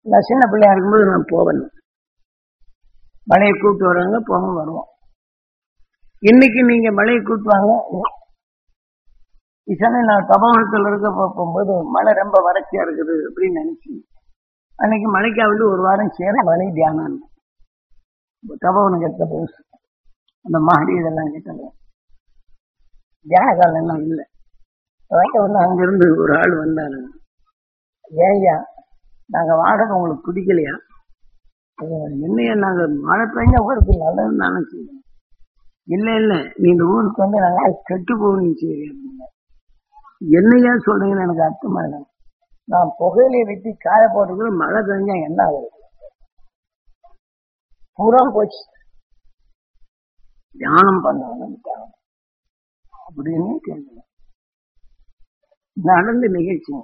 நான் சின்ன பிள்ளையா இருக்கும்போது நான் போவேன் மழையை கூப்பிட்டு வருவாங்க போவோம் வருவோம் இன்னைக்கு நீங்க மழையை கூப்பிட்டு வாங்க இசனை நான் தபோகத்தில் இருக்க போ- போகும்போது மழை ரொம்ப வறட்சியா இருக்குது அப்படின்னு நினைச்சு அன்னைக்கு மழைக்காவது ஒரு வாரம் சேர மழை தியானம் தபோவனம் கெட்ட போது அந்த மாடி இதெல்லாம் கேட்டாங்க தியான காலம் எல்லாம் இல்லை வந்து அங்கிருந்து ஒரு ஆள் வந்தாரு ஏய்யா நாங்க வாடகை உங்களுக்கு பிடிக்கலையா அது என்னையா நாங்க மழை பெஞ்சா ஊருக்கு நல்லதுன்னு நினைச்சோம் இல்ல இல்ல நீ இந்த ஊருக்கு வந்து நாங்க கெட்டு போகணும் சரி அப்படின்னா என்னையா சொல்றீங்கன்னு எனக்கு அர்த்தமா இல்லை நான் புகையிலையை வெட்டி காய போட்டுக்கிற மழை பெஞ்சா என்ன ஆகுது பூரா போச்சு தியானம் பண்ணணும் தியானம் அப்படின்னு கேட்கல நடந்த நிகழ்ச்சி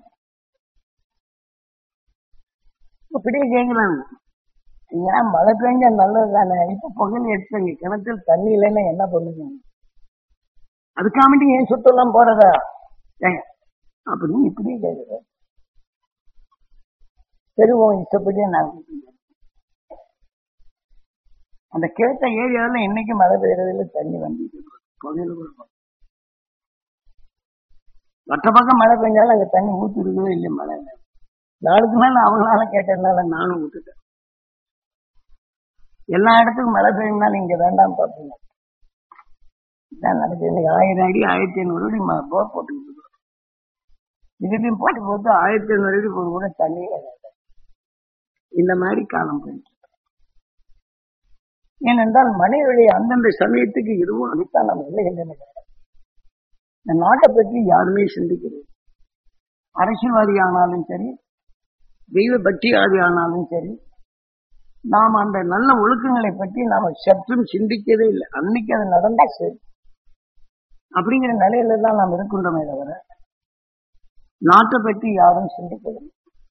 அப்படியே கேட்கலாம் ஏன் மழை பெஞ்சா நல்லது தானே இப்ப புகையில எடுத்துங்க கிணத்துல தண்ணி இல்லைன்னா என்ன பண்ணுங்க அதுக்காமட்டி ஏன் சுத்தம் போறதா ஏங்க அப்படின்னு இப்படியே கேட்குற சரி உன் இஷ்டப்படியே நான் கேட்கிறேன். அந்த கேட்ட ஏரியாவில் இன்னைக்கு மழை பெய்யறதுல தண்ணி வந்துட்டு இருக்கு. புகையில கூட போகும். மற்ற பக்கம் மழை பெஞ்சாலும் அங்க தண்ணி ஊத்தி இருக்கவே இல்லை மழை நாளுக்கு மேல அவங்களால கேட்டதுனால நானும் விட்டுட்டேன் எல்லா இடத்துக்கும் மழை பெய்யும்னாலும் இங்க வேண்டாம் பார்ப்பீங்க இதான் நடக்குது இன்னைக்கு ஆயிரம் அடி ஆயிரத்தி ஐநூறு அடி ம- போர் போட்டுக்கிட்டு இருக்கோம் இதுலையும் போட்டு போட்டு ஆயிரத்தி ஐநூறு அடி போட்டு கூட தண்ணியே இல்லை. இந்த மாதிரி காலம் போயிட்டு இருக்கு. ஏனென்றால் மனிதனுடைய அந்தந்த சமயத்துக்கு இதுவும் அதைத்தான் நம்ம இல்லை என்று நினைக்கிறோம் இந்த நாட்டை பற்றி யாருமே சிந்திக்கிறது அரசியல்வாதி ஆனாலும் சரி தெய்வ பக்தியாதி ஆனாலும் சரி நாம் அந்த நல்ல ஒழுக்கங்களை பற்றி நாம சற்றும் சிந்திக்கவே இல்லை அன்னைக்கு அது நடந்தா சரி அப்படிங்கிற நிலையில தான் நாம் இருக்கின்றோமே தவிர நாட்டை பற்றி யாரும் சிந்திக்கவில்லை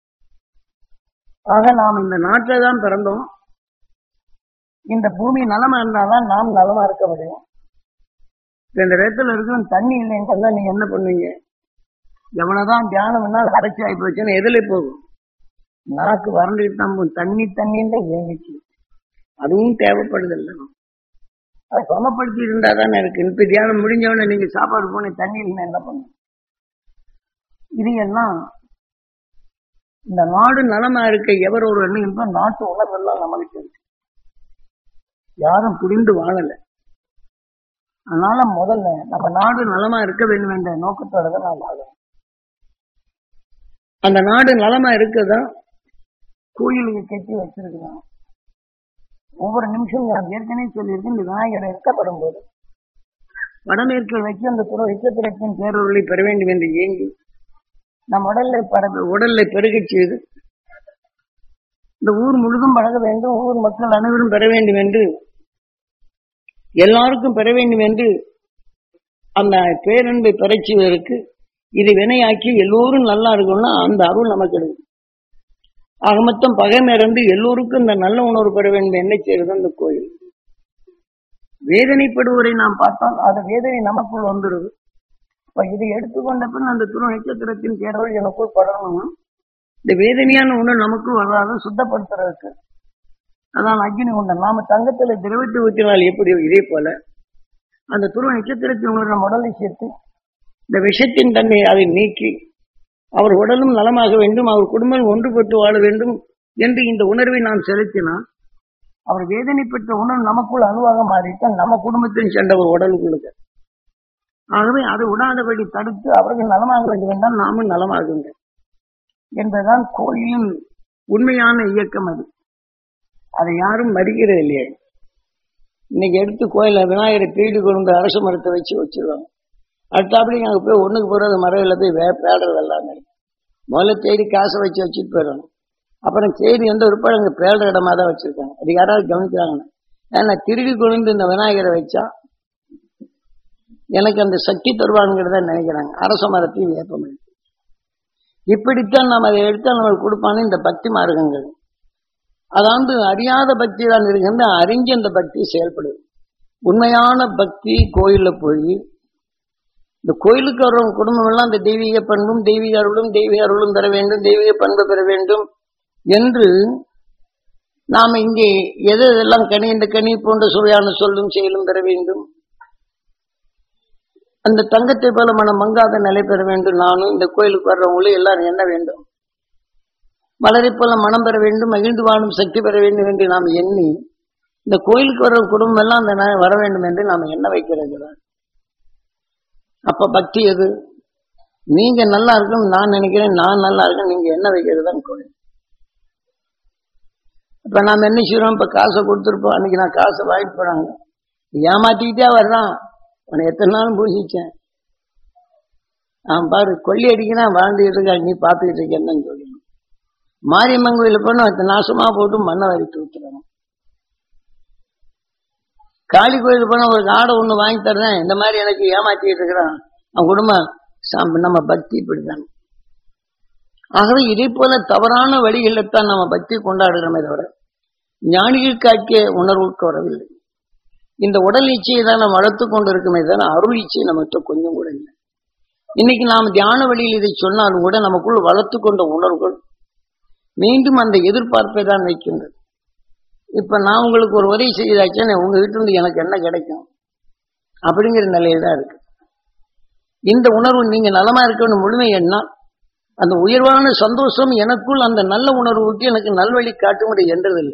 ஆக நாம் இந்த நாட்டில் தான் பிறந்தோம் இந்த பூமி நலமா இருந்தாதான் நாம் நலமா இருக்க முடியும் இப்ப இந்த இடத்துல இருக்கிற தண்ணி இல்லைன்னு சொன்னா நீங்க என்ன பண்ணுவீங்க எவ்வளவுதான் தியானம் பண்ணாலும் அரைச்சி ஆகி போச்சுன்னா எதுல போகும் நாக்கு வறண்டுட்டு தான் போகும் தண்ணி தண்ணின்னு தான் ஏங்கிச்சு அதுவும் தேவைப்படுது இல்லை அதை சமப்படுத்தி இருந்தா தானே இருக்கு இப்ப தியானம் முடிஞ்ச உடனே நீங்க சாப்பாடு போன தண்ணி இல்லைன்னா என்ன பண்ணும் இது எல்லாம் இந்த நாடு நலமா இருக்க எவர் ஒரு எண்ணம் நாட்டு உணர்வெல்லாம் நம்மளுக்கு இருக்கு யாரும் புரிந்து வாழல அதனால முதல்ல நம்ம நாடு நலமா இருக்க வேண்டும் என்ற நோக்கத்தோட தான் நான் வாழணும் அந்த நாடு நலமா இருக்கதான் கோயிலுக்கு கட்டி வச்சிருக்கலாம் ஒவ்வொரு நிமிஷம் நான் ஏற்கனவே சொல்லியிருக்கேன் இந்த விநாயகரை இருக்கப்படும் போது வடமேற்கில் வச்சு அந்த துறை இச்சத்திரத்தின் பேரொருளை பெற வேண்டும் என்று ஏங்கி நம் உடல்ல பரப்ப உடல்ல பெருகச் செய்து இந்த ஊர் முழுதும் பழக வேண்டும் ஊர் மக்கள் அனைவரும் பெற வேண்டும் என்று எல்லாருக்கும் பெற வேண்டும் என்று அந்த பேரன்பை பெறச் செய்வதற்கு இது வினையாக்கி எல்லோரும் நல்லா இருக்கணும்னா அந்த அருள் நமக்கு கிடைக்கும் ஆக மொத்தம் பகைமை இருந்து எல்லோருக்கும் இந்த நல்ல உணர்வு பெற வேண்டும் என்ன செய்யறது அந்த கோயில் வேதனைப்படுவரை நாம் பார்த்தால் அது வேதனை நமக்குள் வந்துடுது இப்ப இதை எடுத்துக்கொண்ட பின் அந்த துணை நட்சத்திரத்தின் பேரவள் எனக்குள் படணும்னா இந்த வேதனையான உணர்வு நமக்குள் வராத சுத்தப்படுத்துறதுக்கு அதான் அக்னி உண்டன் நாம தங்கத்துல திரவிட்டு ஊற்றினால் எப்படி இதே போல அந்த துருவ நட்சத்திரத்தின் உணர்வு நம் உடலை சேர்த்து இந்த விஷத்தின் தன்மை அதை நீக்கி அவர் உடலும் நலமாக வேண்டும் அவர் குடும்பம் ஒன்றுபட்டு வாழ வேண்டும் என்று இந்த உணர்வை நாம் செலுத்தினால் அவர் வேதனைப்பட்ட உணர்வு நமக்குள் அணுவாக மாறித்தான் நம்ம குடும்பத்தின் சென்ற ஒரு உடலுக்குள்ளுக்கு ஆகவே அதை விடாதபடி தடுத்து அவர்கள் நலமாக வேண்டும் என்றால் நாமும் நலமாகுங்க என்பதுதான் கோயிலின் உண்மையான இயக்கம் அது அதை யாரும் மதிக்கிறது இல்லையே இன்னைக்கு எடுத்து கோயில விநாயகரை திருடி கொண்டு அரசு மரத்தை வச்சு வச்சிருவாங்க அடுத்தாப்படி அங்கே போய் ஒண்ணுக்கு போறது மரவில் போய் வே பேடுறது எல்லாமே முதல்ல தேடி காசை வச்சு வச்சுட்டு போயிடணும் அப்புறம் தேடி எந்த உறுப்பாடு அங்கே பேடுற இடமா தான் வச்சிருக்காங்க அது யாராவது கவனிக்கிறாங்க ஏன்னா திருடி கொண்டு இந்த விநாயகரை வச்சா எனக்கு அந்த சக்தி தருவாங்கிறத நினைக்கிறாங்க அரச மரத்தையும் வேப்ப மரம் இப்படித்தான் நம்ம அதை எடுத்தா நம்மளுக்கு கொடுப்பான்னு இந்த பக்தி மார்க்கங்கள் அதாவது அறியாத பக்தி தான் இருக்கின்ற அறிஞ்ச அந்த பக்தி செயல்படுது உண்மையான பக்தி கோயில்ல போய் இந்த கோயிலுக்கு வர்றவங்க குடும்பம் எல்லாம் அந்த தெய்வீக பண்பும் தெய்வீக அருளும் தெய்வீக அருளும் பெற வேண்டும் தெய்வீக பண்பு பெற வேண்டும் என்று நாம இங்கே எது எதெல்லாம் கனி இந்த கனி போன்ற சுவையான சொல்லும் செயலும் பெற வேண்டும் அந்த தங்கத்தை போல மனம் மங்காத நிலை பெற வேண்டும் நானும் இந்த கோயிலுக்கு வர்றவங்களும் எல்லாரும் என்ன வேண்டும் மலரை போல மனம் பெற வேண்டும் மகிழ்ந்து வாழும் சக்தி பெற வேண்டும் என்று நாம் எண்ணி இந்த கோயிலுக்கு வர்ற குடும்பம் எல்லாம் அந்த நாள் வர வேண்டும் என்று நாம் எண்ண வைக்கிறது அப்ப பக்தி எது நீங்க நல்லா இருக்கணும் நான் நினைக்கிறேன் நான் நல்லா இருக்கேன் நீங்க என்ன வைக்கிறது தான் கோயில் இப்ப நாம என்ன செய்யறோம் இப்ப காசை கொடுத்துருப்போம் அன்னைக்கு நான் காசை வாங்கிட்டு போறாங்க ஏமாத்திக்கிட்டே வர்றான் உன்னை எத்தனை நாளும் பூசிச்சேன் நான் பாரு கொள்ளி அடிக்கிறான் வாழ்ந்துட்டு இருக்கா நீ பார்த்துக்கிட்டு இருக்க என்னன்னு சொல்லணும் மாரியம்மன் கோயில போனா நாசமா போட்டு மண்ணை வரிட்டு ஊத்துறாங்க காளி கோயில் போனா ஒரு காடை ஒண்ணு வாங்கி தர்றேன் இந்த மாதிரி எனக்கு ஏமாத்திட்டு இருக்கிறான் அவன் குடும்பம் சாம்- நம்ம பக்தி இப்படிதான் ஆகவே இதே போல தவறான வழிகளில்தான் நம்ம பக்தி கொண்டாடுகிறோமே தவிர ஞானிகள் காட்டிய உணர்வுக்கு வரவில்லை இந்த உடல் இச்சையை தான் நாம் வளர்த்து கொண்டு இருக்குமே தவிர அருள் இச்சை நமக்கு கொஞ்சம் கூட இல்லை இன்னைக்கு நாம் தியான வழியில் இதை சொன்னாலும் கூட நமக்குள் வளர்த்து கொண்ட உணர்வுகள் மீண்டும் அந்த எதிர்பார்ப்பை தான் வைக்கின்றது இப்ப நான் உங்களுக்கு ஒரு உதவி செய்தாச்சுன்னா உங்க வீட்டுல இருந்து எனக்கு என்ன கிடைக்கும் அப்படிங்கிற நிலையில தான் இருக்கு இந்த உணர்வு நீங்க நலமா இருக்கணும் முழுமை என்ன அந்த உயர்வான சந்தோஷம் எனக்குள் அந்த நல்ல உணர்வுக்கு எனக்கு நல்வழி காட்டும்படி என்றதில்லை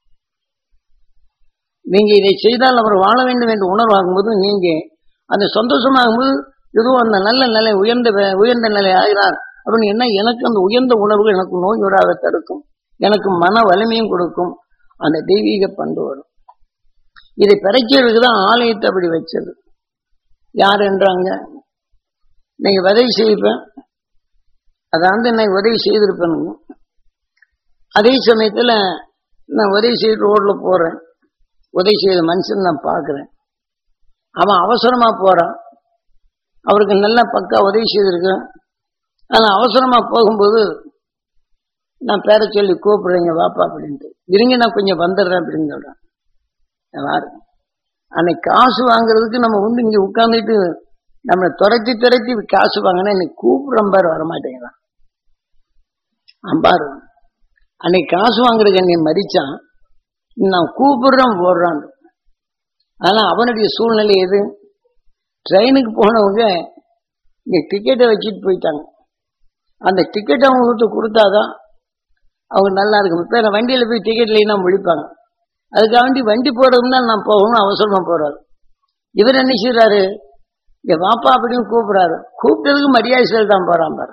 நீங்க இதை செய்தால் அவர் வாழ வேண்டும் என்று உணர்வாகும்போது நீங்க அந்த சந்தோஷமாகும்போது ஏதோ அந்த நல்ல நிலை உயர்ந்த வே- உயர்ந்த நிலை ஆகிறார் அப்படின்னு என்ன எனக்கு அந்த உயர்ந்த உணர்வு எனக்கு நோய் வராத தடுக்கும் எனக்கு மன வலிமையும் கொடுக்கும் அந்த தெய்வீக பண்பு வரும் இதை பிறக்கிறதுக்கு தான் ஆலயத்தை அப்படி வச்சது யார் என்றாங்க நீங்க உதவி செய்வேன் அதாவது நான் உதவி செய்திருப்பேனுங்க அதே சமயத்துல நான் உதவி செய்து ரோட்ல போறேன் உதவி செய்த மனுஷன் நான் பார்க்கிறேன் அவன் அவசரமா போறான் அவருக்கு நல்ல பக்கா உதவி செய்திருக்கேன் ஆனா அவசரமா போகும்போது நான் பேரை சொல்லி கூப்பிடுறேங்க வாப்பா அப்படின்ட்டு இருங்க நான் கொஞ்சம் வந்துடுறேன் அப்படின்னு சொல்றேன் நான் வாரேன். அன்னைக்கு காசு வாங்குறதுக்கு நம்ம வந்து இங்க உட்கார்ந்துட்டு நம்மளை துரத்தி துரத்தி காசு வாங்கினா இன்னைக்கு கூப்பிடுற பாரு வரமாட்டேங்கிறான் அம்பாரு அன்னைக்கு காசு வாங்குறதுக்கு என்னை மதிச்சான் நான் கூப்பிடுறேன் போடுறான் ஆனா அவனுடைய சூழ்நிலை எது ட்ரெயினுக்கு போனவங்க இங்க டிக்கெட்டை வச்சுட்டு போயிட்டாங்க அந்த டிக்கெட் அவங்களுக்கு கொடுத்தாதான் அவங்க நல்லா இருக்கும் இப்ப நான் வண்டியில போய் டிக்கெட் இல்லைன்னா முழிப்பாங்க அதுக்காக வேண்டி வண்டி போறதுன்னா நான் போகணும் அவசரமா போறாரு இவர் என்ன செய்யறாரு இங்க வாப்பா அப்படின்னு கூப்பிடுறாரு கூப்பிட்டதுக்கு மரியாதை செல் தான் போறான் பாரு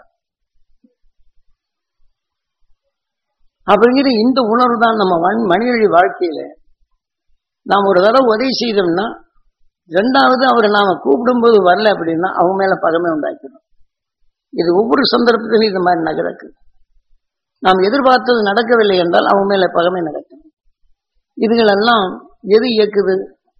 அப்படிங்கிற இந்த உணர்வு தான் நம்ம வன்- மனிதனுடைய வாழ்க்கையில நாம் ஒரு தடவை உதவி செய்தோம்னா ரெண்டாவது அவரை நாம கூப்பிடும்போது வரல அப்படின்னா அவங்க மேல பகமை உண்டாக்கணும் இது ஒவ்வொரு சந்தர்ப்பத்திலும் இது மாதிரி நடக்குது நாம் எதிர்பார்த்தது நடக்கவில்லை என்றால் அவங்க மேல பகமை நடக்கும் இதுகளெல்லாம் எது இயக்குது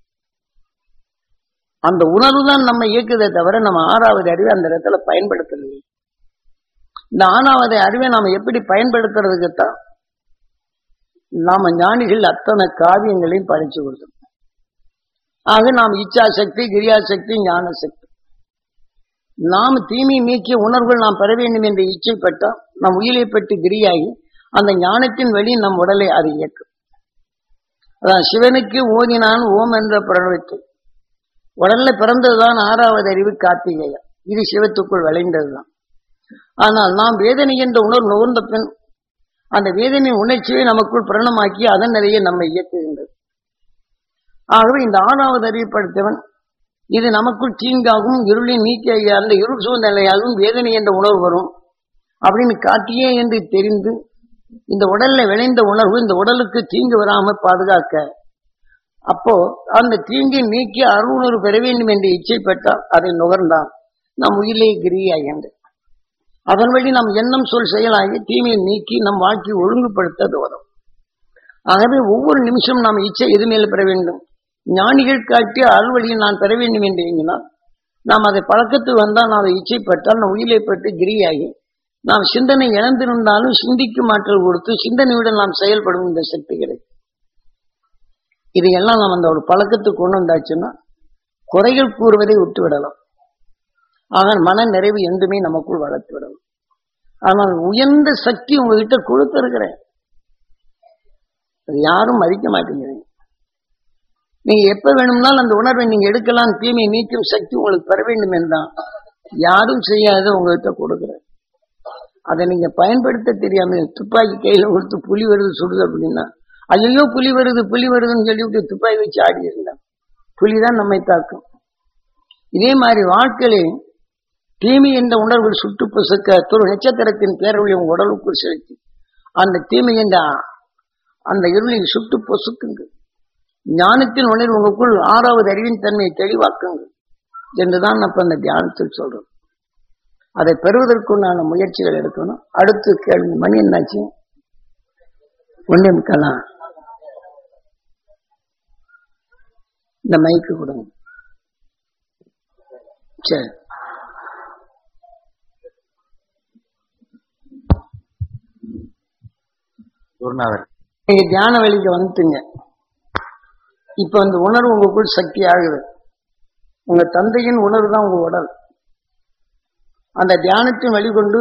அந்த உணர்வு தான் நம்ம இயக்குதே தவிர நம்ம ஆறாவது அறிவை அந்த இடத்துல பயன்படுத்தவில்லை இந்த ஆறாவது அறிவை நாம எப்படி பயன்படுத்துறதுக்கு தான் நாம ஞானிகள் அத்தனை காவியங்களையும் படிச்சு கொடுத்தோம் ஆக நாம் இச்சா சக்தி கிரியா சக்தி ஞான சக்தி நாம் தீமை நீக்கிய உணர்வுகள் நாம் பெற வேண்டும் என்ற இச்சைப்பட்டால் நம் உயிரை பெற்று கிரியாகி அந்த ஞானத்தின் வழி நம் உடலை அது இயக்கும் அதான் சிவனுக்கு ஓதினான் ஓம் என்ற பிரணவத்தை உடல்ல பிறந்ததுதான் ஆறாவது அறிவு கார்த்திகேயம் இது சிவத்துக்குள் விளைந்ததுதான் ஆனால் நாம் வேதனை என்ற உணர்வு நுகர்ந்த பின் அந்த வேதனையின் உணர்ச்சியை நமக்குள் பிரணமாக்கி அதன் நிலையை நம்மை இயக்குகின்றது ஆகவே இந்த ஆறாவது அறிவுப்படுத்தவன் இது நமக்குள் தீங்காகும் இருளின் நீக்கி அந்த இருள் சூழ்ந்த நிலையாகவும் வேதனை என்ற உணர்வு வரும் அப்படின்னு காட்டியே என்று தெரிந்து இந்த உடல்ல விளைந்த உணர்வு இந்த உடலுக்கு தீங்கு வராம பாதுகாக்க அப்போ அந்த தீங்கை நீக்கி அருளுணர்வு பெற வேண்டும் என்று இச்சைப்பட்டால் அதை நுகர்ந்தான் நம் உயிலே கிரியாகின்றது அதன் வழி நம் எண்ணம் சொல் செயலாகி தீமையை நீக்கி நம் வாழ்க்கையை ஒழுங்குபடுத்த வரும் ஆகவே ஒவ்வொரு நிமிஷம் நாம் இச்சை எது மேல் பெற வேண்டும் ஞானிகள் காட்டிய அருள்வழியில் நான் பெற வேண்டும் என்று எண்ணினால் நாம் அதை பழக்கத்துக்கு வந்தால் நாம் அதை இச்சைப்பட்டால் நம் உயிரை பெற்று கிரியாகி நாம் சிந்தனை இழந்திருந்தாலும் சிந்திக்கும் ஆற்றல் கொடுத்து சிந்தனையுடன் நாம் செயல்படும் இந்த சக்தி கிடைக்கும் இதையெல்லாம் நாம் அந்த ஒரு பழக்கத்துக்கு கொண்டு வந்தாச்சுன்னா குறைகள் கூறுவதை விட்டு விடலாம் ஆனால் மன நிறைவு என்றுமே நமக்குள் வளர்த்து விடலாம் ஆனால் உயர்ந்த சக்தி உங்ககிட்ட கொடுத்திருக்கிறேன் அது யாரும் மதிக்க மாட்டேங்கிறீங்க நீங்க எப்ப வேணும்னாலும் அந்த உணர்வை நீங்க எடுக்கலாம் தீமை நீக்கும் சக்தி உங்களுக்கு பெற வேண்டும் என்றால் யாரும் செய்யாத உங்ககிட்ட கொடுக்குறேன் அதை நீங்க பயன்படுத்த தெரியாம துப்பாக்கி கையில கொடுத்து புலி வருது சுடுது அப்படின்னா ஐயோ புலி வருது புலி வருதுன்னு சொல்லிவிட்டு துப்பாக்கி வச்சு ஆடி இருந்தான் புலிதான் நம்மை தாக்கும் இதே மாதிரி வாழ்க்கையிலே தீமை என்ற உணர்வு சுட்டு பொசுக்க துரு நட்சத்திரத்தின் பேரொழி உங்க உடலுக்குள் செலுத்தி அந்த தீமை என்ற அந்த இருளை சுட்டு பொசுக்குங்க ஞானத்தின் உணர்வு உங்களுக்குள் ஆறாவது அறிவின் தன்மையை தெளிவாக்குங்க என்றுதான் அப்ப அந்த தியானத்தில் சொல்றோம் அதை பெறுவதற்குண்டான முயற்சிகள் எடுக்கணும் அடுத்து கேள்வி மணி என்னாச்சு ஒன்றே முக்கலாம் இந்த மைக்கு கொடுங்க சரி குருநாதர் நீங்க தியான வழிக்கு வந்துட்டீங்க இப்ப அந்த உணர்வு உங்களுக்குள் சக்தி ஆகுது உங்க தந்தையின் உணர்வு தான் உங்க உடல் அந்த தியானத்தின் வழிகொண்டு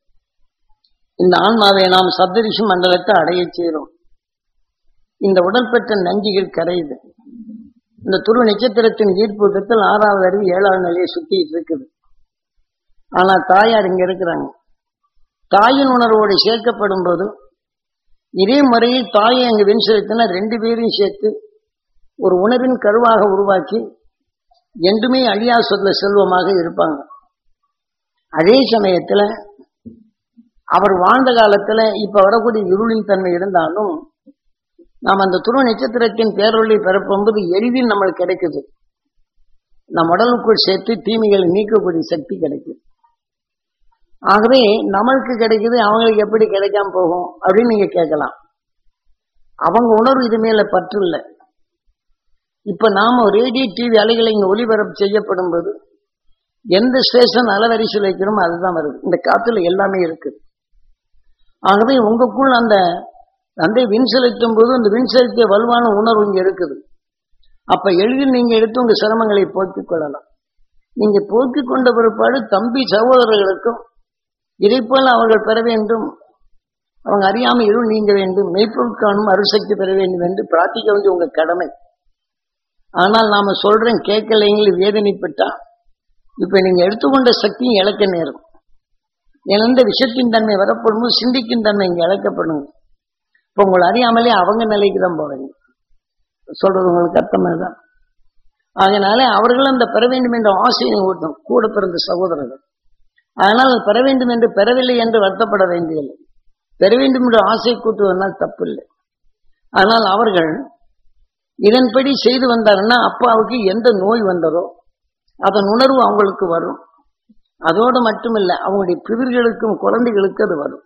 இந்த ஆன்மாவை நாம் சப்தரிஷி மண்டலத்தை அடைய செய்கிறோம் இந்த உடல் பெற்ற நஞ்சுகள் கரையுது இந்த துருவ நட்சத்திரத்தின் ஈர்ப்பூட்டத்தில் ஆறாவது அறிவு ஏழாவது நிலையை சுத்திட்டு இருக்குது ஆனா தாயார் இங்க இருக்கிறாங்க தாயின் உணர்வோடு சேர்க்கப்படும் போது இதே முறையில் தாயை அங்கு வெண் செலுத்தின ரெண்டு பேரையும் சேர்த்து ஒரு உணவின் கருவாக உருவாக்கி என்றுமே அழியா சொல்ல செல்வமாக இருப்பாங்க அதே சமயத்துல அவர் வாழ்ந்த காலத்துல இப்ப வரக்கூடிய இருளின் தன்மை இருந்தாலும் நாம் அந்த துருவ நட்சத்திரத்தின் பேரொழி பிறப்பும்போது எளிதில் நம்மளுக்கு கிடைக்குது நம் உடலுக்குள் சேர்த்து தீமைகளை நீக்கக்கூடிய சக்தி கிடைக்குது ஆகவே நம்மளுக்கு கிடைக்குது அவங்களுக்கு எப்படி கிடைக்காம போகும் அப்படின்னு நீங்க கேட்கலாம் அவங்க உணர்வு இது மேல பற்று இல்லை இப்ப நாம ரேடியோ டிவி அலைகளை இங்க ஒளிபரப்பு செய்யப்படும் போது எந்த ஸ்டேஷன் அலவரிசையில் வைக்கிறோமோ அதுதான் வருது இந்த காத்துல எல்லாமே இருக்குது ஆகவே உங்களுக்குள் அந்த அந்த விண் செலுத்தும் போது அந்த விண் செலுத்திய வலுவான உணர்வு இங்க இருக்குது அப்ப எளிதில் நீங்க எடுத்து உங்க சிரமங்களை போக்கிக் கொள்ளலாம் நீங்க போக்கிக் கொண்ட பிற்பாடு தம்பி சகோதரர்களுக்கும் இதை போல அவர்கள் பெற வேண்டும் அவங்க அறியாம இருள் நீங்க வேண்டும் மெய்ப்பொருட்கானும் அருசக்தி பெற வேண்டும் என்று பிரார்த்திக்க வேண்டிய உங்க கடமை ஆனால் நாம சொல்றேன் கேட்கலைங்களை வேதனைப்பட்டா இப்ப நீங்க எடுத்துக்கொண்ட சக்தியும் இழக்க நேரும் எந்த விஷத்தின் தன்மை வரப்படும் சிந்திக்கும் தன்மை இங்க இழக்கப்படுங்க இப்ப உங்களை அறியாமலே அவங்க நிலைக்கு தான் போறீங்க சொல்றது உங்களுக்கு அர்த்தமா தான் அதனால அவர்களும் அந்த பெற வேண்டும் என்ற ஆசையை ஊட்டும் கூட பிறந்த சகோதரர்கள் அதனால் பெற வேண்டும் என்று பெறவில்லை என்று வருத்தப்பட வேண்டியதில்லை பெற வேண்டும் என்று ஆசை கூட்டுவதனால் தப்பு இல்லை ஆனால் அவர்கள் இதன்படி செய்து வந்தாங்கன்னா அப்பாவுக்கு எந்த நோய் வந்ததோ அதன் உணர்வு அவங்களுக்கு வரும் அதோடு மட்டுமில்லை அவங்களுடைய பிரிவுகளுக்கும் குழந்தைகளுக்கு அது வரும்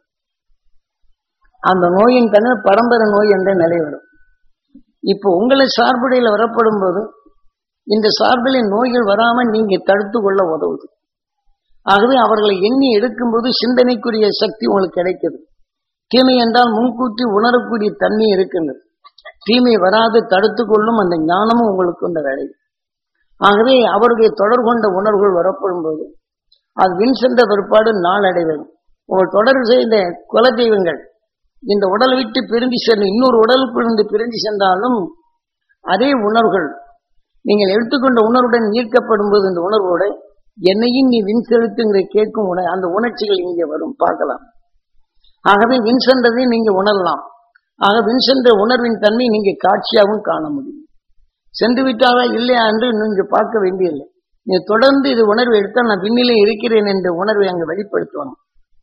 அந்த நோயின் தன்மை பரம்பரை நோய் என்ற நிலை வரும் இப்போ உங்களை சார்புடையில் வரப்படும் போது இந்த சார்பில் நோய்கள் வராமல் நீங்க தடுத்து கொள்ள உதவுது ஆகவே அவர்களை எண்ணி எடுக்கும்போது சிந்தனைக்குரிய சக்தி உங்களுக்கு கிடைக்குது தீமை என்றால் முன்கூட்டி உணரக்கூடிய தன்மை இருக்கின்றது தீமை வராது தடுத்து கொள்ளும் அந்த ஞானமும் உங்களுக்கு இந்த வேலை ஆகவே அவருடைய தொடர் கொண்ட உணர்வுகள் வரப்படும் போது அது வின் சென்ற பிற்பாடு நாளடைவது உங்கள் தொடர் செய்த குல தெய்வங்கள் இந்த உடலை விட்டு பிரிந்து சென்று இன்னொரு உடலுக்குள்ளிருந்து பிரிந்து சென்றாலும் அதே உணர்வுகள் நீங்கள் எடுத்துக்கொண்ட உணர்வுடன் ஈர்க்கப்படும் போது இந்த உணர்வோட என்னையும் நீ வின் செலுத்துங்கிற கேட்கும் உண அந்த உணர்ச்சிகள் இங்கே வரும் பார்க்கலாம் ஆகவே வின் சென்றதை நீங்க உணரலாம் ஆக வின் சென்ற உணர்வின் தன்மை நீங்க காட்சியாகவும் காண முடியும் சென்று விட்டாரா இல்லையா என்று நீங்க பார்க்க வேண்டியதில்லை நீ தொடர்ந்து இது உணர்வு எடுத்தால் நான் விண்ணிலே இருக்கிறேன் என்ற உணர்வை அங்கு வெளிப்படுத்துவாங்க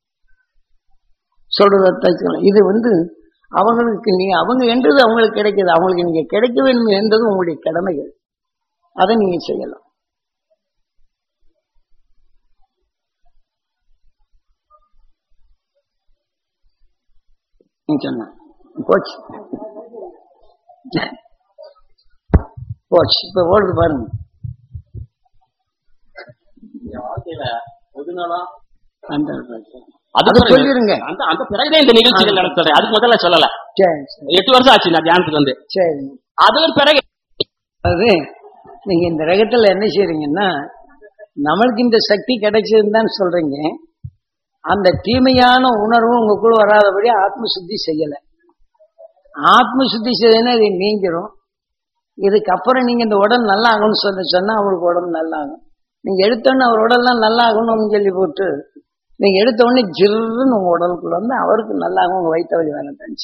சொல்றத இது வந்து அவங்களுக்கு நீ அவங்க என்றது அவங்களுக்கு கிடைக்குது அவங்களுக்கு நீங்க கிடைக்க வேண்டும் என்றது உங்களுடைய கடமைகள் அதை நீங்க செய்யலாம் சொன்ன போச்சு போச்சு இப்ப ஓடுது பாருங்க என் வாழ்க்கையில பொதுநலம் அந்த அது அதை பிறகு- சொல்லிருங்க அந்த அந்த பிறகுதான் இந்த நிகழ்ச்சிகள் நடத்துறேன் அதுக்கு முதல்ல சொல்லல சரி சரி எட்டு வருஷம் ஆச்சு நான் தியானத்துக்கு வந்து சரி அதுக்கு பிறகு அது நீங்க இந்த ரகத்துல என்ன செய்றீங்கன்னா நம்மளுக்கு இந்த சக்தி கிடைச்சதுன்னு தான் சொல்றீங்க அந்த தீமையான உணர்வு உங்களுக்குள்ள வராதபடி ஆத்ம சுத்தி செய்யல ஆத்ம சுத்தி செய்ததுன்னா இது நீங்கிரும் இதுக்கப்புறம் நீங்க இந்த உடல் நல்லா ஆகும்னு சொல்லி சொன்னா அவருக்கு உடம்பு நல்லா ஆகும் நீங்க எடுத்தோடனே அவர் உடல்லாம் நல்லா ஆகணும்னு சொல்லி போட்டு நீங்க எடுத்த உடனே ஜில்லுன்னு உங்க உடலுக்குள்ள வந்து அவருக்கு நல்லா ஆகும் உங்க வயிற்று வலி வேலை தனிச்சு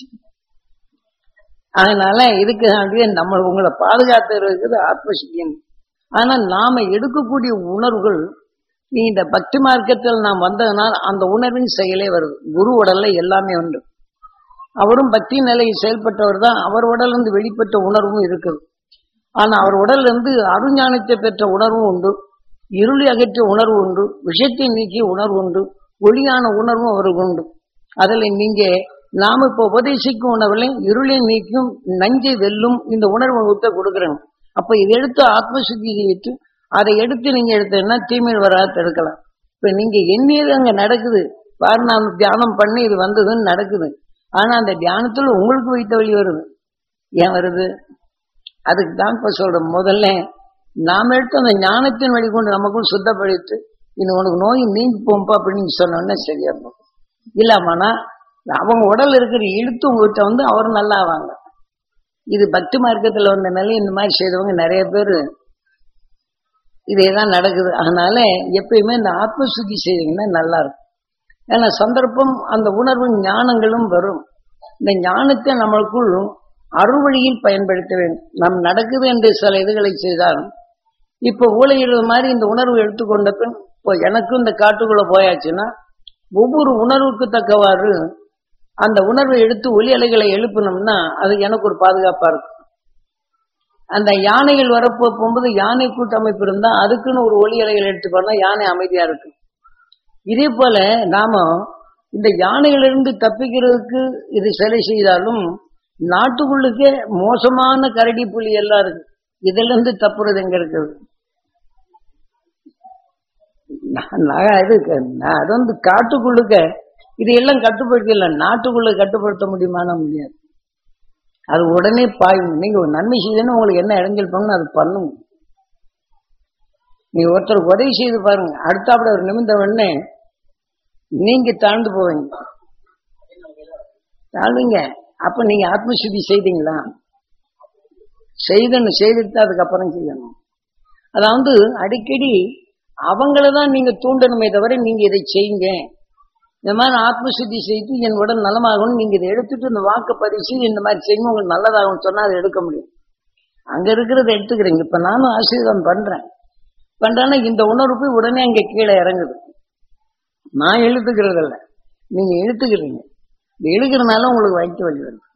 அதனால இதுக்கு அப்படியே நம்ம உங்களை பாதுகாத்துறதுக்கு ஆத்மசித்தியம் ஆனா நாம எடுக்கக்கூடிய உணர்வுகள் நீ இந்த பக்தி மார்க்கத்தில் நாம் வந்ததனால் அந்த உணர்வின் செயலே வருது குரு உடல்ல எல்லாமே உண்டு அவரும் பக்தி நிலையில் செயல்பட்டவர் தான் அவர் உடல் இருந்து வெளிப்பட்ட உணர்வும் இருக்குது ஆனா அவர் உடல்ல இருந்து அருஞானத்தை பெற்ற உணர்வும் உண்டு இருளை அகற்றிய உணர்வு உண்டு விஷத்தை நீக்கிய உணர்வு உண்டு ஒளியான உணர்வும் அவருக்கு உண்டு அதுல நீங்க நாம இப்ப உபதேசிக்கும் உணவுல இருளை நீக்கும் நஞ்சை வெல்லும் இந்த உணர்வு உத்த கொடுக்குறோம் அப்ப இதை எடுத்து ஆத்மசுத்தி செய்யிட்டு அதை எடுத்து நீங்க எடுத்தீங்கன்னா தீமையில் வராது எடுக்கலாம் இப்ப நீங்க எண்ணியது அங்க நடக்குது பாரு நான் தியானம் பண்ணி இது வந்ததுன்னு நடக்குது ஆனா அந்த தியானத்துல உங்களுக்கு வைத்த வழி வருது ஏன் வருது அதுக்கு தான் இப்ப சொல்றேன் முதல்ல நாம எடுத்து அந்த ஞானத்தின் வழி கொண்டு நமக்குள் சுத்தப்படுத்தி இது உனக்கு நோய் நீங்கி போம்பா அப்படின்னு சொன்னோன்னே சரியா போகும் இல்லாமனா அவங்க உடல் இருக்கிற இழுத்து உங்ககிட்ட வந்து அவர் நல்லா ஆவாங்க இது பக்தி மார்க்கத்துல வந்த நிலை இந்த மாதிரி செய்தவங்க நிறைய பேர் இதேதான் நடக்குது அதனால எப்பயுமே இந்த ஆத்ம சுத்தி செய்தீங்கன்னா நல்லா இருக்கும் ஏன்னா சந்தர்ப்பம் அந்த உணர்வு ஞானங்களும் வரும் இந்த ஞானத்தை நம்மளுக்குள் அறுவழியில் பயன்படுத்த வேண்டும் நம் நடக்குது என்று சில இதுகளை செய்தாலும் இப்ப ஊழையிடுற மாதிரி இந்த உணர்வு எடுத்துக்கொண்ட பின் இப்போ எனக்கும் இந்த காட்டுக்குள்ள போயாச்சுன்னா ஒவ்வொரு உணர்வுக்கு தக்கவாறு அந்த உணர்வை எடுத்து ஒலி அலைகளை எழுப்பினோம்னா அது எனக்கு ஒரு பாதுகாப்பா இருக்கும் அந்த யானைகள் வரப்போ போகும்போது யானை கூட்டமைப்பு இருந்தா அதுக்குன்னு ஒரு ஒலி அலைகள் எடுத்து பண்ணா யானை அமைதியா இருக்கு இதே போல நாம இந்த யானைகளிலிருந்து தப்பிக்கிறதுக்கு இது சிலை செய்தாலும் நாட்டுக்குள்ளுக்கே மோசமான கரடி புலி எல்லாம் இருக்கு இதுல இருந்து தப்புறது எங்க இருக்குது நான் நான் இது நான் அது வந்து காட்டுக்குள்ளுக்க இதையெல்லாம் கட்டுப்படுத்தல நாட்டுக்குள்ள கட்டுப்படுத்த முடியுமானா முடியாது அது உடனே பாயும் நீங்க ஒரு நன்மை செய்யணும் உங்களுக்கு என்ன இடைஞ்சல் பண்ணணும் அது பண்ணுங்க நீ ஒருத்தருக்கு உதவி செய்து பாருங்க அடுத்தாப்புல ஒரு நிமிந்த உடனே நீங்க தாழ்ந்து போவீங்க தாழ்வீங்க அப்ப நீங்க ஆத்மசுத்தி செய்தீங்களா செய்தணும் செய்துட்டு அதுக்கப்புறம் செய்யணும் அதாவது அடிக்கடி அவங்களதான் நீங்க தூண்டணுமே தவிர நீங்க இதை செய்யுங்க இந்த மாதிரி ஆத்மசுத்தி செய்து என் உடல் நலமாகணும் நீங்க இதை எடுத்துட்டு இந்த வாக்கு பரிசு இந்த மாதிரி செய்யுங்க உங்களுக்கு நல்லதாகும் சொன்னா அதை எடுக்க முடியும் அங்க இருக்கிறத எடுத்துக்கிறீங்க இப்ப நானும் ஆசீர்வாதம் பண்றேன் பண்றேன்னா இந்த உணர்வு போய் உடனே அங்க கீழே இறங்குது நான் இழுத்துக்கிறது இல்ல நீங்க இழுத்துக்கிறீங்க இந்த இழுக்கிறதுனால உங்களுக்கு வயிற்று வலி வருது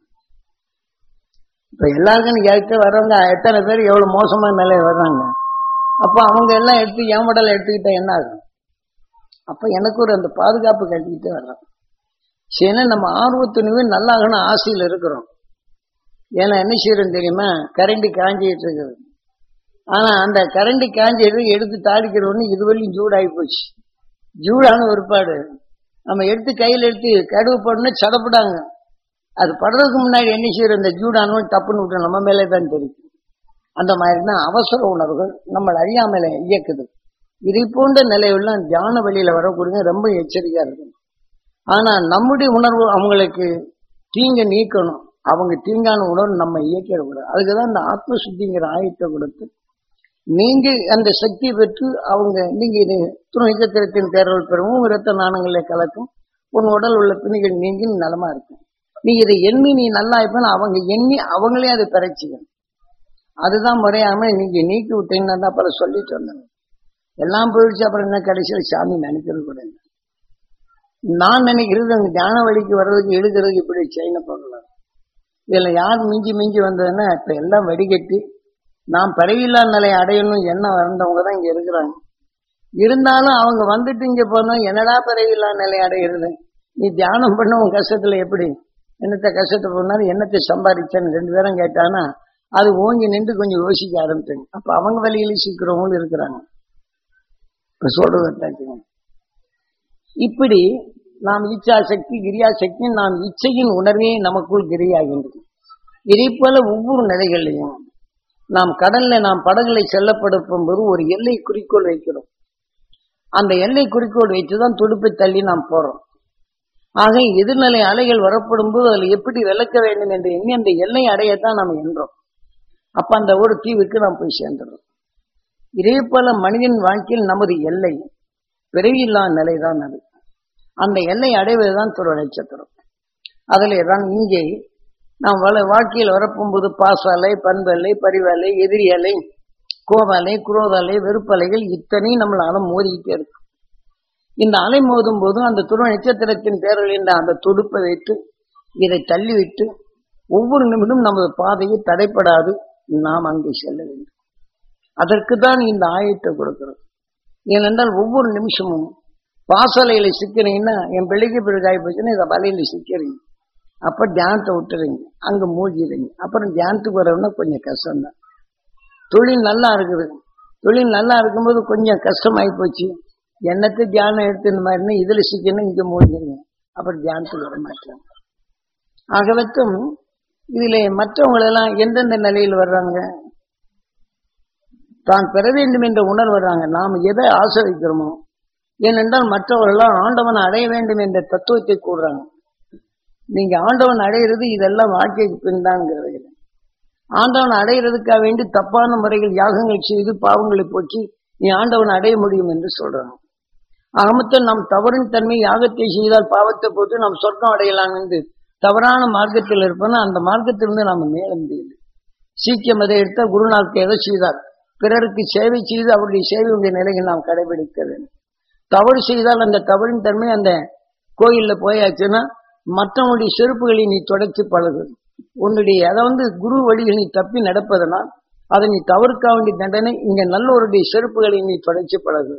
இப்ப எல்லாருக்கும் கேட்டு வர்றவங்க எத்தனை பேர் எவ்வளவு மோசமான நிலையை வர்றாங்க அப்ப அவங்க எல்லாம் எடுத்து என் உடலை எடுத்துக்கிட்டா என்ன ஆகும் அப்ப எனக்கு ஒரு அந்த பாதுகாப்பு கட்டிக்கிட்டே வர்றோம் சரி நம்ம ஆர்வத்துணுவே நல்லாகணும் ஆசையில் இருக்கிறோம் ஏன்னா என்ன செய்யறோம் தெரியுமா கரண்டி காஞ்சிட்டு இருக்குது ஆனா அந்த கரண்டி காஞ்சிட்டு எடுத்து தாளிக்கிறோன்னு இதுவரையும் சூடாகி போச்சு ஜூடான ஒருபாடு நம்ம எடுத்து கையில் எடுத்து கடுவு போடணும் சடப்படாங்க அது படுறதுக்கு முன்னாடி என்ன செய்யற இந்த ஜூடானவன் தப்புன்னு விட்டு நம்ம மேலே தான் தெரியும் அந்த மாதிரி தான் அவசர உணர்வுகள் நம்மளை அறியாமல இயக்குது இதை போன்ற நிலையுள்ள தியான வழியில வரக்கூடிய ரொம்ப எச்சரிக்கையா இருக்கணும் ஆனா நம்முடைய உணர்வு அவங்களுக்கு தீங்க நீக்கணும் அவங்க தீங்கான உணர்வு நம்ம இயக்கிடக்கூடாது அதுக்குதான் இந்த ஆத்ம சுத்திங்கிற ஆயத்தை கொடுத்து நீங்க அந்த சக்தி பெற்று அவங்க நீங்க இது துணை நட்சத்திரத்தின் பேரல் பெறவும் இரத்த நாணங்களை கலக்கும் உன் உடல் உள்ள பிணிகள் நீங்கி நலமா இருக்கும் நீ இதை எண்ணி நீ நல்லா இருப்பேன்னு அவங்க எண்ணி அவங்களே அதை பெறச்சிக்கணும் அதுதான் முறையாம நீங்க நீக்கி விட்டீங்கன்னா தான் அப்புறம் சொல்லிட்டு வந்தாங்க எல்லாம் போயிடுச்சு அப்புறம் என்ன கடைசியில் சாமி நினைக்கிறது கூட இல்லை நான் நினைக்கிறது அந்த தியான வழிக்கு வர்றதுக்கு எடுக்கிறதுக்கு இப்படி செயினை போடலாம் இதுல யார் மிஞ்சி மிஞ்சி வந்ததுன்னா இப்ப எல்லாம் வடிகட்டி நாம் பறவையில்லா நிலையை அடையணும் என்ன வந்தவங்க தான் இங்க இருக்கிறாங்க இருந்தாலும் அவங்க வந்துட்டு இங்க போனோம் என்னடா பறவையில்லா நிலை அடையிறது நீ தியானம் பண்ண உன் கஷ்டத்துல எப்படி என்னத்தை கஷ்டத்தை போனாலும் என்னத்தை சம்பாதிச்சேன்னு ரெண்டு பேரும் கேட்டானா அது ஓங்கி நின்று கொஞ்சம் யோசிக்க ஆரம்பிச்சாங்க அப்ப அவங்க வழியில சீக்கிரவங்களும் இருக்கிறாங்க இப்ப சொல்றது இப்படி நாம் இச்சா சக்தி கிரியா சக்தி நாம் இச்சையின் உணர்வே நமக்குள் கிரியாகின்றது இதே போல ஒவ்வொரு நிலைகள்லையும் நாம் கடல்ல நாம் படகுகளை செல்லப்படுத்தும் போது ஒரு எல்லை குறிக்கோள் வைக்கிறோம் அந்த எல்லை குறிக்கோள் வைத்துதான் துடுப்பை தள்ளி நாம் போறோம் ஆக எதிர்நிலை அலைகள் வரப்படும் போது அதில் எப்படி விளக்க வேண்டும் என்று எண்ணி அந்த எல்லை அடையத்தான் நாம் என்றோம் அப்ப அந்த ஒரு தீவுக்கு நாம் போய் சேர்ந்துடும் இதே போல மனிதன் வாழ்க்கையில் நமது எல்லை பிறவியில்லா நிலைதான் அது அந்த எல்லை அடைவதுதான் துற நட்சத்திரம் அதிலே தான் இங்கே நாம் வள வாழ்க்கையில் வரப்போகும்போது பாசாலை பண்பலை பரிவலை எதிரி அலை கோவலை குரோதலை வெறுப்பலைகள் இத்தனை நம்மள அலை மோதிக்கிட்டே இருக்கு இந்த அலை மோதும் போது அந்த துருவ நட்சத்திரத்தின் பேரில் என்ற அந்த துடுப்பை வைத்து இதை தள்ளிவிட்டு ஒவ்வொரு நிமிடம் நமது பாதையை தடைப்படாது நாம் அங்கே செல்ல வேண்டும் அதற்கு தான் இந்த ஆயத்தை கொடுக்கிறோம் ஏனென்றால் ஒவ்வொரு நிமிஷமும் பாசலையில சிக்கிறீங்கன்னா என் பிள்ளைக்கு பிறகு ஆகி போச்சுன்னா இதை வலையில சிக்கிறீங்க அப்ப தியானத்தை விட்டுறீங்க அங்க மூழ்கிறீங்க அப்புறம் தியானத்துக்கு வரவுன்னா கொஞ்சம் கஷ்டம்தான் தொழில் நல்லா இருக்குது தொழில் நல்லா இருக்கும்போது கொஞ்சம் கஷ்டமாயி போச்சு என்னத்தை தியானம் எடுத்து இந்த மாதிரினா இதுல சிக்கணும் இங்க மூழ்கிறீங்க அப்புறம் தியானத்துக்கு வர மாட்டாங்க ஆகவற்றும் இதுல மற்றவங்களெல்லாம் எந்தெந்த நிலையில் வர்றாங்க தான் பெற வேண்டும் என்ற உணர்வு வர்றாங்க நாம் எதை ஆசை வைக்கிறோமோ ஏனென்றால் மற்றவர்கள்லாம் ஆண்டவன் அடைய வேண்டும் என்ற தத்துவத்தை கூறுறாங்க நீங்க ஆண்டவன் அடையிறது இதெல்லாம் வாழ்க்கைக்கு பின்தாங்கிறது ஆண்டவன் அடையிறதுக்காக வேண்டி தப்பான முறையில் யாகங்கள் செய்து பாவங்களை போக்கி நீ ஆண்டவன் அடைய முடியும் என்று சொல்றாங்க அகமத்தன் நாம் தவறின் தன்மை யாகத்தை செய்தால் பாவத்தை போட்டு நாம் சொர்க்கம் அடையலாம் என்று தவறான மார்க்கத்தில் இருப்போம்னா அந்த மார்க்கத்திலிருந்து நாம் மேல முடியல சீக்கிய மதை எடுத்த குருநாத் எதை செய்தார் பிறருக்கு சேவை செய்து அவருடைய சேவையுடைய நிலையை நாம் கடைபிடிக்க வேண்டும் தவறு செய்தால் அந்த தவறின் தன்மை அந்த கோயில்ல போயாச்சுன்னா மற்றவங்களுடைய செருப்புகளை நீ தொடச்சி பழகு உன்னுடைய அதை வந்து குரு வழியில் நீ தப்பி நடப்பதனால் அதை நீ தவறுக்க வேண்டிய தண்டனை இங்க நல்லவருடைய செருப்புகளை நீ தொடச்சி பழகு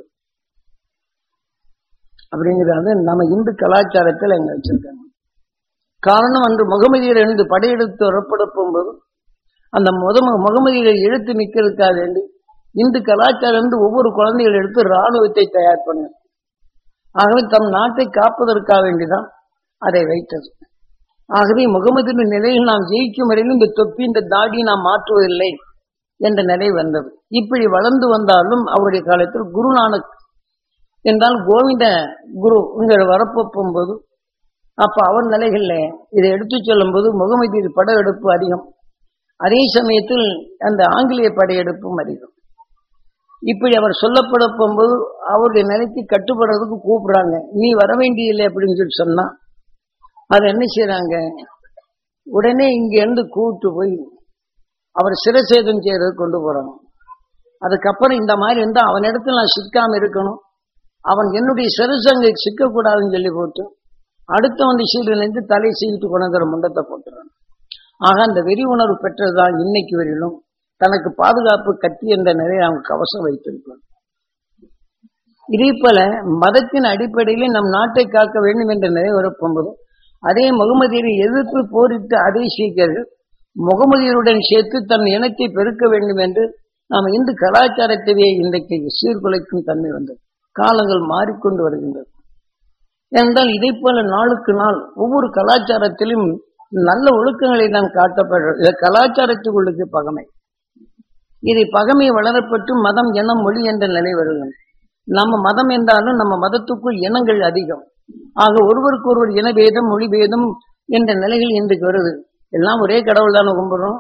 அப்படிங்கிறது நம்ம இந்து கலாச்சாரத்தில் எங்க வச்சிருக்காங்க காரணம் அன்று முகமதியர் எழுந்து படையெடுத்து வரப்பட போகும்போது அந்த முத முகமதியரை எழுத்து நிற்கிறதுக்காக வேண்டி இந்து கலாச்சாரம் என்று ஒவ்வொரு குழந்தைகள் எடுத்து ராணுவத்தை தயார் பண்ண ஆகவே தம் நாட்டை காப்பதற்காக வேண்டிதான் அதை வைத்தது ஆகவே முகமதியின் நிலையில் நாம் ஜெயிக்கும் வரையிலும் இந்த தொப்பி இந்த தாடி நாம் மாற்றுவதில்லை என்ற நிலை வந்தது இப்படி வளர்ந்து வந்தாலும் அவருடைய காலத்தில் குருநானக் என்றால் கோவிந்த குரு இங்க வரப்போ போகும்போது அப்ப அவர் நிலைகள்ல இதை எடுத்து சொல்லும் போது முகமதி படையெடுப்பு அதிகம் அதே சமயத்தில் அந்த ஆங்கிலேய படையெடுப்பும் அதிகம் இப்படி அவர் சொல்லப்பட போகும்போது அவருடைய நிலைக்கு கட்டுப்படுறதுக்கு கூப்பிடுறாங்க நீ வர வேண்டியதில்லை அப்படின்னு சொல்லி சொன்னா அது என்ன செய்யறாங்க உடனே இங்க இருந்து கூப்பிட்டு போய் அவர் சிரசேதம் செய்யறது கொண்டு போறாங்க அதுக்கப்புறம் இந்த மாதிரி இருந்தா அவன் இடத்துல நான் சிக்காம இருக்கணும் அவன் என்னுடைய சிரசங்க சிக்கக்கூடாதுன்னு சொல்லி போட்டு அடுத்தவன் சீலிருந்து தலை சீவிட்டு கொண்டு முண்டத்தை போட்டுறான் ஆக அந்த வெறி உணர்வு பெற்றதுதான் இன்னைக்கு வரையிலும் தனக்கு பாதுகாப்பு கத்தி என்ற நிலையை அவங்க கவசம் வைத்திருப்பார் இதே போல மதத்தின் அடிப்படையிலே நம் நாட்டை காக்க வேண்டும் என்ற நிலை வரப்போகும்போது அதே முகமதியரை எதிர்த்து போரிட்டு அதே சீக்கியர்கள் முகமதியருடன் சேர்த்து தன் இனத்தை பெருக்க வேண்டும் என்று நாம் இந்து கலாச்சாரத்தையே இன்றைக்கு சீர்குலைக்கும் தன்மை வந்தது காலங்கள் மாறிக்கொண்டு வருகின்றது என்றால் இதை போல நாளுக்கு நாள் ஒவ்வொரு கலாச்சாரத்திலும் நல்ல ஒழுக்கங்களை தான் காட்டப்படுறது இது கலாச்சாரத்துக்குள்ளுக்கு பகமை இதை பகமை வளரப்பட்டு மதம் இனம் மொழி என்ற நிலை வருகிறது நம்ம மதம் என்றாலும் நம்ம மதத்துக்குள் இனங்கள் அதிகம் ஆக ஒருவருக்கு ஒருவர் இனபேதம் மொழி பேதம் என்ற நிலைகள் இன்றைக்கு வருது எல்லாம் ஒரே கடவுள் தானே கும்பிடுறோம்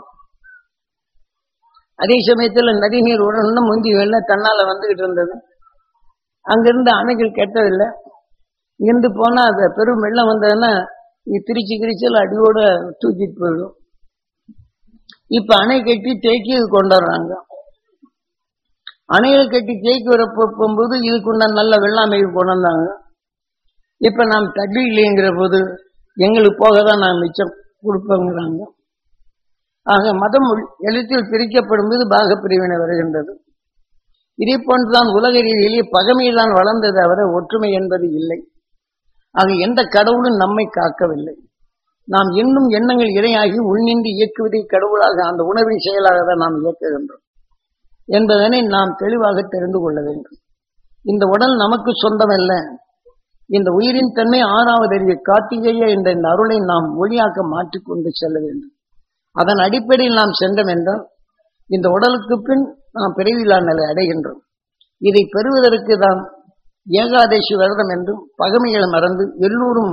அதே சமயத்துல நதி நீர் உடனே முந்தி வெள்ளம் தன்னால வந்துகிட்டு இருந்தது அங்கிருந்து அணைகள் கெட்டதில்லை இங்கிருந்து போனா அது பெரும் வெள்ளம் வந்ததுன்னா திருச்சி கிரிச்சல் அடியோட தூக்கிட்டு போயிடும் இப்ப அணை கட்டி தேக்கி இது கொண்டாடுறாங்க அணைகளை கட்டி தேக்கி வர போகும்போது இதுக்குண்ட நல்ல வெள்ளாமைக்கு கொண்டு வந்தாங்க இப்ப நாம் தண்ணி இல்லைங்கிற போது எங்களுக்கு போக தான் நான் மிச்சம் கொடுப்போங்கிறாங்க ஆக மதம் எழுத்தில் பிரிக்கப்படும் போது பாக பிரிவினை வருகின்றது இதே போன்றுதான் உலக ரீதியிலேயே பகமைதான் வளர்ந்தது அவர ஒற்றுமை என்பது இல்லை ஆக எந்த கடவுளும் நம்மை காக்கவில்லை நாம் இன்னும் எண்ணங்கள் இரையாகி உள்நின்று இயக்குவதை கடவுளாக அந்த உணவின் செயலாக தான் நாம் இயக்குகின்றோம் என்பதனை நாம் தெளிவாக தெரிந்து கொள்ள வேண்டும் இந்த உடல் நமக்கு சொந்தமல்ல இந்த உயிரின் தன்மை ஆறாவது அறிவு காட்டிய என்ற இந்த அருளை நாம் மொழியாக்க மாற்றிக்கொண்டு செல்ல வேண்டும் அதன் அடிப்படையில் நாம் சென்றோம் என்றால் இந்த உடலுக்கு பின் நாம் பிறவிலா நிலை அடைகின்றோம் இதை பெறுவதற்கு தான் ஏகாதசி விரதம் என்றும் பகமைகளை மறந்து எல்லோரும்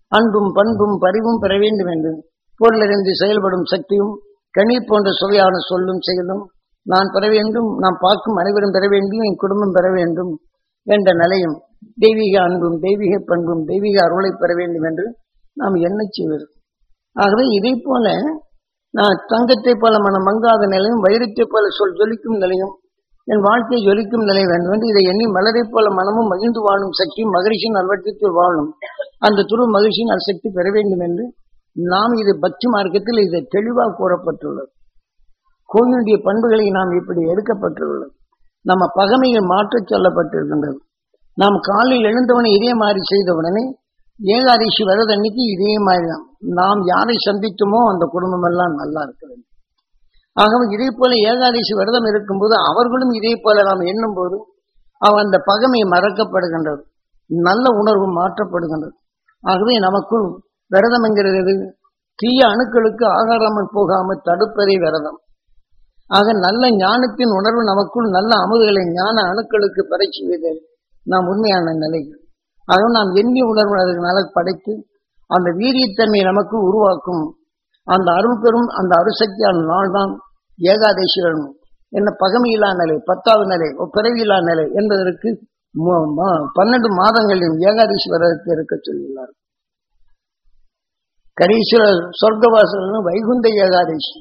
அன்பும் பண்பும் பரிவும் பெற வேண்டும் என்று பொருளிருந்து செயல்படும் சக்தியும் கனி போன்ற சுவையான சொல்லும் செயலும் நான் பெற வேண்டும் நாம் பார்க்கும் அனைவரும் பெற வேண்டும் என் குடும்பம் பெற வேண்டும் என்ற நிலையும் தெய்வீக அன்பும் தெய்வீக பண்பும் தெய்வீக அருளை பெற வேண்டும் என்று நாம் எண்ணச் செய்வது ஆகவே இதை போல நான் தங்கத்தை போல மனம் மங்காத நிலையும் வைரத்தை போல சொல் ஜொலிக்கும் நிலையும் என் வாழ்க்கையை ஜொலிக்கும் நிலை வேண்டும் என்று இதை எண்ணி மலரை போல மனமும் மகிழ்ந்து வாழும் சக்தி மகிழ்ச்சியின் நல்வட்டத்தில் வாழும் அந்த துரு மகிழ்ச்சியின் சக்தி பெற வேண்டும் என்று நாம் இது பக்தி மார்க்கத்தில் இது தெளிவாக கூறப்பட்டுள்ளது கோயிலுடைய பண்புகளை நாம் இப்படி எடுக்கப்பட்டுள்ளது நம்ம பகமையை மாற்றச் சொல்லப்பட்டிருக்கின்றது நாம் காலையில் எழுந்தவனை இதே மாதிரி செய்தவுடனே ஏகாதசி வரதன்னைக்கு இதே மாதிரி தான் நாம் யாரை சந்தித்தோமோ அந்த குடும்பம் எல்லாம் நல்லா இருக்க வேண்டும் ஆகவே இதே போல ஏகாதசி விரதம் இருக்கும்போது அவர்களும் இதே போல நாம் எண்ணும் போது அவன் அந்த பகமை மறக்கப்படுகின்றது நல்ல உணர்வு மாற்றப்படுகின்றது ஆகவே நமக்குள் விரதம் என்கிறது தீய அணுக்களுக்கு ஆகாராமல் போகாமல் தடுப்பதே விரதம் ஆக நல்ல ஞானத்தின் உணர்வு நமக்குள் நல்ல அமுதுகளை ஞான அணுக்களுக்கு பெறச் செய்வது நாம் உண்மையான நிலைகள் ஆக நாம் எண்ணி உணர்வு அதனால படைத்து அந்த வீரியத்தன்மை நமக்கு உருவாக்கும் அந்த அருள் பெறும் அந்த அருசக்தியான நாள் தான் ஏகாதசி வரணும் என்ன பகமையில்லா நிலை பத்தாவது நிலை பிறவியில்லா நிலை என்பதற்கு மு- ம- பன்னெண்டு மாதங்களிலும் ஏகாதசி விரதத்தை இருக்க சொல்லியுள்ளார் கரீஸ்வரர் சொர்க்கவாசல் வைகுந்த ஏகாதசி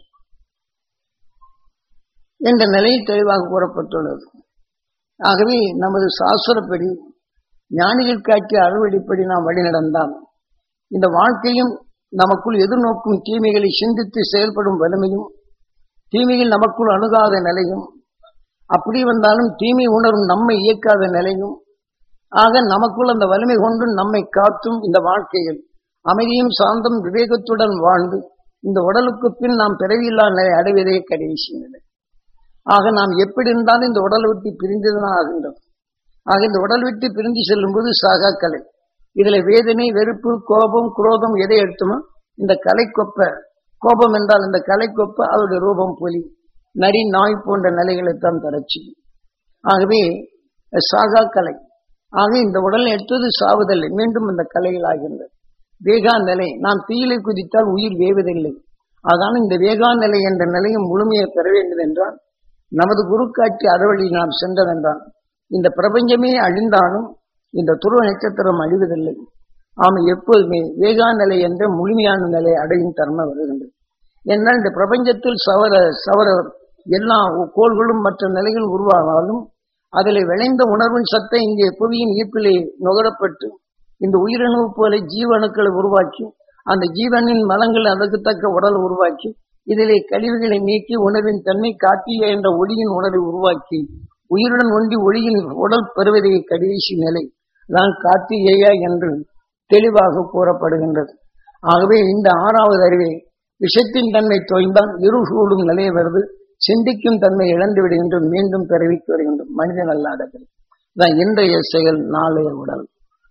என்ற நிலையில் தெளிவாக கூறப்பட்டுள்ளது ஆகவே நமது சாஸ்திரப்படி ஞானிகள் காட்டிய அறுவடைப்படி நாம் வழிநடந்தால் இந்த வாழ்க்கையும் நமக்குள் எதிர்நோக்கும் தீமைகளை சிந்தித்து செயல்படும் வலிமையும் தீமைகள் நமக்குள் அணுகாத நிலையும் அப்படி வந்தாலும் தீமை உணரும் நம்மை இயக்காத நிலையும் ஆக நமக்குள் அந்த வலிமை கொண்டு நம்மை காத்தும் இந்த வாழ்க்கையில் அமைதியும் சாந்தம் விவேகத்துடன் வாழ்ந்து இந்த உடலுக்கு பின் நாம் பிறவியில்லா நிலை அடைவதே கடைசி நிலை ஆக நாம் எப்படி இருந்தாலும் இந்த உடலை விட்டு பிரிந்துதான் ஆகின்றோம் ஆக இந்த உடல் விட்டு பிரிந்து செல்லும் போது சாகா கலை இதுல வேதனை வெறுப்பு கோபம் குரோதம் எதை எடுத்துமோ இந்த கலை கொப்ப கோபம் என்றால் இந்த கலை கொப்ப அதோடைய ரூபம் புலி நரி நாய் போன்ற நிலைகளைத்தான் தரச்சு ஆகவே சாகா கலை ஆக இந்த உடல் எடுத்தது சாவதில்லை மீண்டும் இந்த கலைகள் ஆகின்றது வேகா நிலை நாம் தீயிலை குதித்தால் உயிர் வேவதில்லை அதான் இந்த வேகா நிலை என்ற நிலையும் முழுமையை பெற வேண்டும் என்றால் நமது குரு காட்சி அறுவழி நாம் சென்றதென்றால் இந்த பிரபஞ்சமே அழிந்தாலும் இந்த துருவ நட்சத்திரம் அழிவதில்லை ஆமை எப்போதுமே வேகா நிலை என்ற முழுமையான நிலை அடையும் தருணம் வருகின்றது என்றால் இந்த பிரபஞ்சத்தில் சவர சவர எல்லா கோள்களும் மற்ற நிலைகள் உருவானாலும் அதில் விளைந்த உணர்வின் சத்தை இங்கே புவியின் ஈர்ப்பிலே நுகரப்பட்டு இந்த உயிரணு போல ஜீவணுக்களை உருவாக்கி அந்த ஜீவனின் மலங்கள் அதற்கு தக்க உடலை உருவாக்கி இதிலே கழிவுகளை நீக்கி உணர்வின் தன்மை காட்டிய என்ற ஒளியின் உணர்வை உருவாக்கி உயிருடன் ஒன்றி ஒளியின் உடல் பெறுவதே கடைசி நிலை தான் கார்த்திகேயா என்று தெளிவாக கூறப்படுகின்றது ஆகவே இந்த ஆறாவது அறிவை விஷத்தின் தன்மை தோய்ந்தால் இருசூடும் நிலையை வருது சிந்திக்கும் தன்மை இழந்து விடுகின்றோம் மீண்டும் பிறவிக்கு வருகின்றோம் மனிதன் அல்லாதது தான் இன்றைய செயல் நாளைய உடல்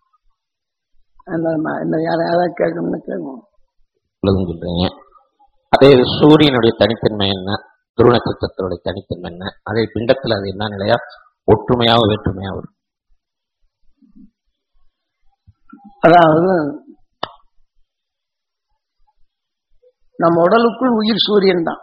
அந்த ம- இந்த யார யாராவது கேட்கணும்னு கேட்கணும் உள்ளதுன்னு சொல்றீங்க அதே சூரியனுடைய தனித்தன்மை என்ன துருவ நட்சத்திரத்துடைய தனித்தன்மை என்ன அதே பிண்டத்துல அது என்ன நிலையா ஒற்றுமையா வேற்றுமையா வரும் அதாவது நம்ம உடலுக்குள் உயிர் சூரியன் தான்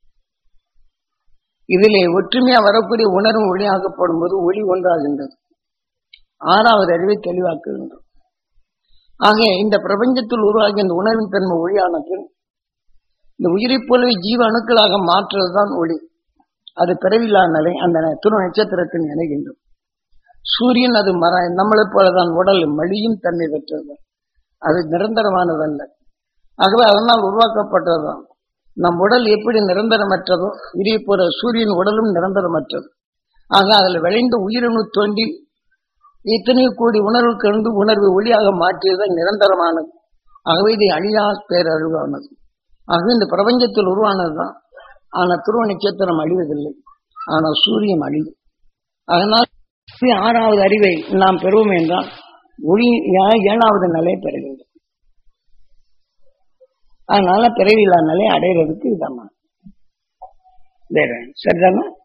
இதிலே ஒற்றுமையா வரக்கூடிய உணர்வு ஒளியாக்கப்படும் போது ஒளி ஒன்றாகின்றது ஆறாவது அறிவை தெளிவாக்குகின்றோம் ஆக இந்த பிரபஞ்சத்தில் உருவாகிய இந்த உணர்வின் தன்மை ஒளியான பின் இந்த உயிரைப் போலவே ஜீவ அணுக்களாக மாற்றுவதுதான் ஒளி அது பிறவில்லா நிலை அந்த துணை நட்சத்திரத்தில் இணைகின்றோம் சூரியன் அது மர நம்மளைப் போலதான் உடல் மடியும் தன்மை பெற்றது அது நிரந்தரமானதல்ல ஆகவே அதனால் உருவாக்கப்பட்டதுதான் நம் உடல் எப்படி நிரந்தரமற்றதோ இதே போல சூரியன் உடலும் நிரந்தரமற்றது ஆக அதில் விளைந்த உயிரணு தோண்டி இத்தனை கோடி உணர்வு கலந்து உணர்வு ஒளியாக மாற்றியது நிரந்தரமானது ஆகவே இது அழியா பேரழிவானது ஆகவே இந்த பிரபஞ்சத்தில் உருவானதுதான் ஆனால் துருவ நட்சத்திரம் அழிவதில்லை ஆனால் சூரியன் அழியும் அதனால் ஆறாவது அறிவை நாம் பெறுவோம் என்றால் ஒளி ஏ- ஏழாவது நிலையை பெறுகின்றோம் அதனால பிறவில்லா நிலை அடைகிறதுக்கு இதமா வேற சரிதானே